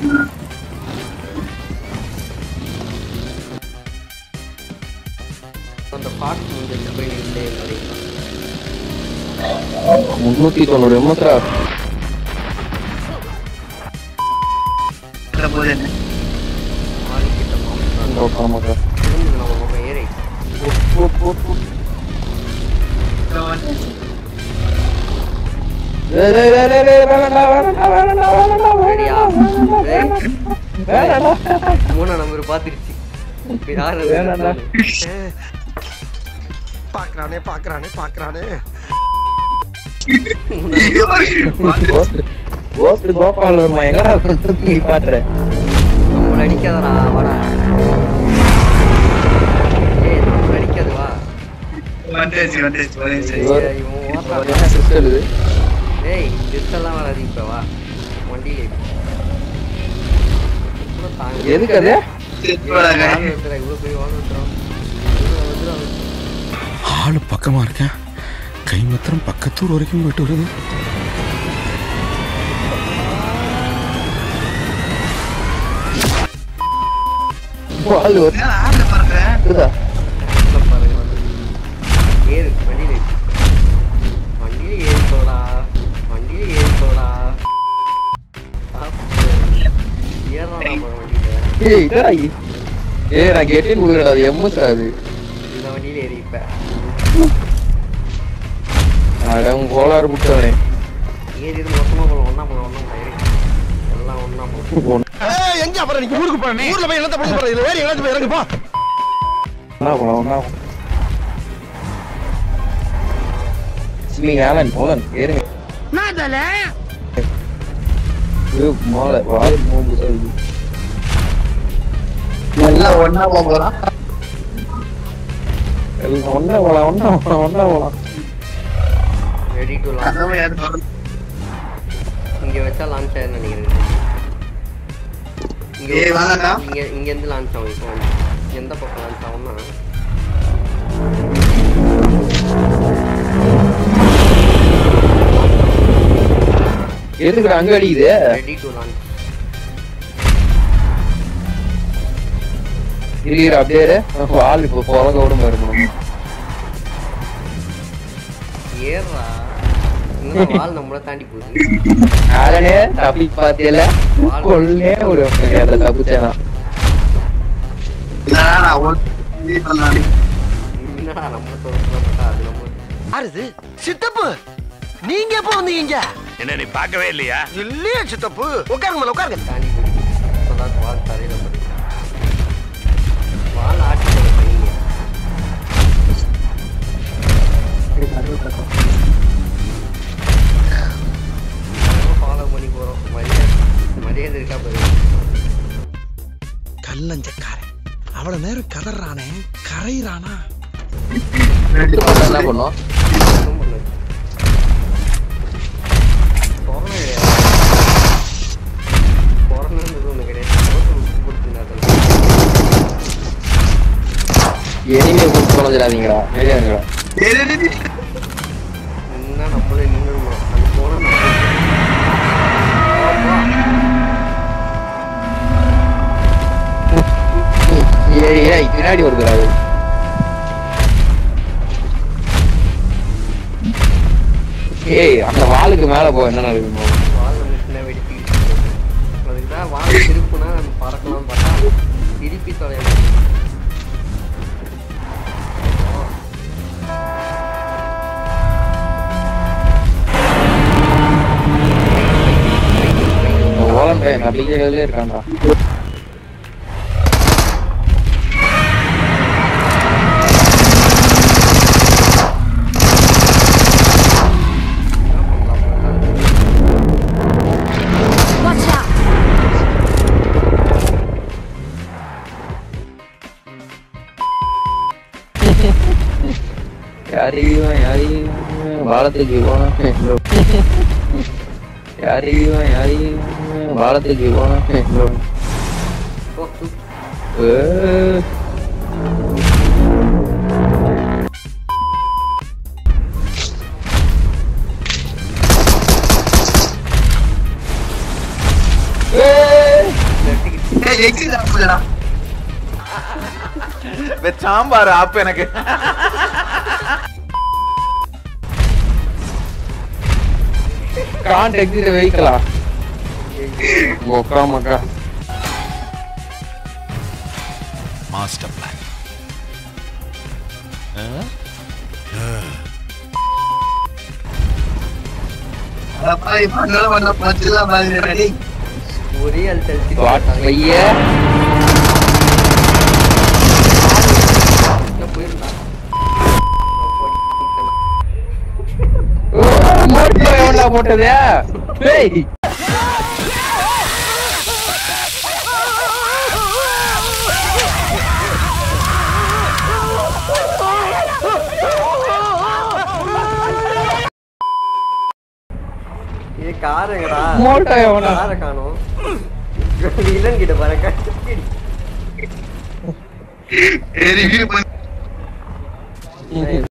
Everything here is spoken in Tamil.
அந்த பாட்டு முடிஞ்சு போய் நின்று வரைக்கும் முன்னூத்தி தொண்ணூறு எம்எஸ்ரா போது என்ன ஆளுக்கிட்ட மாமன் ஆமாக்கா திரும்பி நம்ம பக்கம் ஏறி டேய், டேய், டேய், டேய், டேய், வேணாம்டா, வேணாம்டா, வேணாம்டா, வேணாம்டா, ரெடியா வேணாம்டா. வேணாம்டா. மூணா நம்பர் பாத்துருச்சு இப்ப யாரு அது? வேணாம்டா. பாக்குறானே பாக்குறானே பாக்குறானே Ghost- Ghost கோபால் வருமா எங்கடா நீ பாத்துற நம்மள அடிக்காதடா வாடா ஏய் நம்மள அடிக்காது வா வந்துச்சு வந்துச்சு வந்துச்சு இவர் ஏய், இவன் இவர் ஓடுறான். என்ன சிஸ்டர் இது ஏய் டிஸ்டெல்லாம் வராது இப்ப வா வண்டியில இரு. இவ்வளவு தாங்க. எதுக்கு அது ஏய், வால் வெட்டுறா, இவ்வளவு பெரிய வால் வெட்டுறான். இவ்வளவு வெட்டுறான். ஆளு பக்கமா இருக்கேன் கை மாத்திரம் பக்கத்தூர் வரைக்கும் போயிட்டு வருது பால் என்ன ஆளு பாருங்க வருதா உள்ள பாருங்க, வந்து. ஏறு வண்டியில ஏறு. வண்டியில ஏறி போடா வண்டியில ஏறி போடா ஏறா நம்ம வண்டியில ஏய் இதடா இ- ஏய் நான் கெட்டின் குடுக்கறடா அது எம்எஸ்ரா அது இந்த வண்டியில ஏறி இப்ப அட உன் கோளாறு புட்டவனே ஏறி இருந்து மொத்தமா போகலாம் ஒண்ணா போகலாம் ஒண்ணா போகலாம் ஏறி எல்லாம் ஒண்ணா போகலாம் ஏய் எங்க அப்புறம் நீங்க ஊருக்கு போறேன் ஊர்ல போய் என்னத்த பண்ண போறேன் இதுல வேற எங்கேயாச்சும் போய் இறங்கு போ ஒன்னா போலாம் ஒன்னா ஸ்விமிங் ஆலன் போலன் ஏறுங்க ஐயோ, மாலை வாய் மூம்பு சொல்லுது எல்லாம் ஒண்ணா போக போறோம் எல்லாம் ஒண்ணா போலாம் ஒண்ணா போலாம் ஒண்ணா போலாம் ரெடி டு லான்ச் கதவை யாரு திறந்து- இங்க வச்சா லான்ச் ஆயிரும் நினைக்கிறேன் இங்க ஏய், வாங்கடா. இங்க இங்க இருந்து லான்ச் ஆகும் இப்போ வந்து எந்த பக்கம் லான்ச் ஆகும்னா எதுக்குடா அங்க அடிக்குது ரெடி டு லான்ச் இருக்கிற அப்படியே இரு. ஆள் இப்போ புறங்க விட இருக்கணும் ஏறா இன்னும் வால் நம்மள தாண்டி போகுது ஆலனே தப்பி பாத்தியல கொள்ளே ஒரு அதை தப்பிச்சேனா இல்லடா, நான் ஒரு இது பண்ணலான்னு. என்னடா நம்மள சொல்ல அது நம்ம யாருது சித்தப்பு நீங்க எப்போ வந்தீங்க என்ன நீ பார்க்கவே இல்லையா இல்லையே சித்தப்பு உட்காருங்க மேல உட்காருங்க தாண்டி போகுது இப்போதான் வால் தரையில போடுது வால் ஆட்டி போட பண்ணீங்க ஃபாலோ பண்ணி போறோம் மரியாதை மரியாதை இருக்கா பாரு கல்லஞ்சக்காரன் அவ்வளவு நேரம் கதறானே கரையிறானா என்ன பண்ணோம் ஒண்ணும் பண்ணாது. கொரோனா கிடையாது. கொரோனான்றது ஒண்ணு கிடையாது. ரோட்ல விட்டு கொடுத்தீங்கன்னா அதெல்லாம். எனிமே புடிச்சு தொலைஞ்சிடாதீங்கடா வெளியாங்கடா டேய், டேய், டேய், டேய். நின்னா நம்மளே நின்னுடணும். அது போனா நம்மளே ஆமா. ஏய் ஏய் பின்னாடி வருதுடா அது ஏய் அந்த வாளுக்கு மேல போ என்ன நடக்குமோ வால் வந்துச்சுன்னா வெடிச்சுக்கிட்டு போகுது. அதுக்குதான் வால் திருப்புனா நம்ம பறக்கலாம்னு பார்த்தா திருப்பி தொலைய முடியும். ஓலம் நம்பிக்கைகளே இருக்கான்டா Watch out! யாரையும் யாரையும் வாழத்துக்கு போனோம் யாரையும் யாரையும் வாழத்துக்கு போனோம் போ, தூக்கு. ஏய் சாம்பார் ஆப் எனக்கு காண்ட் எக்ஸிட் வெஹிக்கலா மொக்கா மக்கா மாஸ்டர் பிளான் அப்பா இப்ப பண்ண பச்செல்லாம் மாதிரி ரெடி ஒரே ஆள் தெளிச்சு வாட் பைய போயிருந்தான் மோட்டோ எவன்டா போட்டது டேய் ஏ கார் எங்கடா மோட்டோ எவனா காரை காணோம் வில்லன் கிட்ட பாரு கட்டி ரிவ்யூ பண்ணி ஏய்,